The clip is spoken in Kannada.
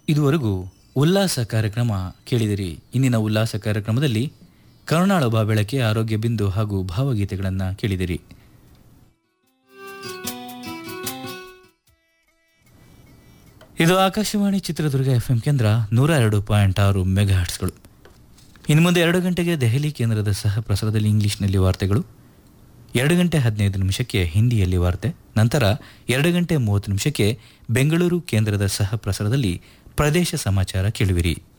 ಇದುವರೆಗೂ ಉಲ್ಲಾಸ ಕಾರ್ಯಕ್ರಮ ಕೇಳಿದಿರಿ ಇಂದಿನ ಉಲ್ಲಾಸ ಕಾರ್ಯಕ್ರಮದಲ್ಲಿ ಕರುಣಾಳೊಬ್ಬ ಬೆಳಕೆ ಆರೋಗ್ಯ ಬಿಂದು ಹಾಗೂ ಭಾವಗೀತೆಗಳನ್ನು ಕೇಳಿದಿರಿ ಇದು ಆಕಾಶವಾಣಿ ಚಿತ್ರದುರ್ಗ ಎಫ್ ಕೇಂದ್ರ ನೂರ ಎರಡು ಪಾಯಿಂಟ್ ಆರು ಮೆಗಾ ಹರ್ಟ್ಸ್ಗಳು ಇನ್ನು ಮುಂದೆ ಎರಡು ಗಂಟೆಗೆ ದೆಹಲಿ ಕೇಂದ್ರದ ಸಹ ಪ್ರಸಾರದಲ್ಲಿ ಇಂಗ್ಲಿಷ್ನಲ್ಲಿ ವಾರ್ತೆಗಳು ಎರಡು ಗಂಟೆ ಹದಿನೈದು ನಿಮಿಷಕ್ಕೆ ಹಿಂದಿಯಲ್ಲಿ ವಾರ್ತೆ ನಂತರ ಎರಡು ಗಂಟೆ ಮೂವತ್ತು ನಿಮಿಷಕ್ಕೆ ಬೆಂಗಳೂರು ಕೇಂದ್ರದ ಸಹ ಪ್ರಸಾರದಲ್ಲಿ ಪ್ರದೇಶ ಸಮಾಚಾರ ಕೇಳುವಿರಿ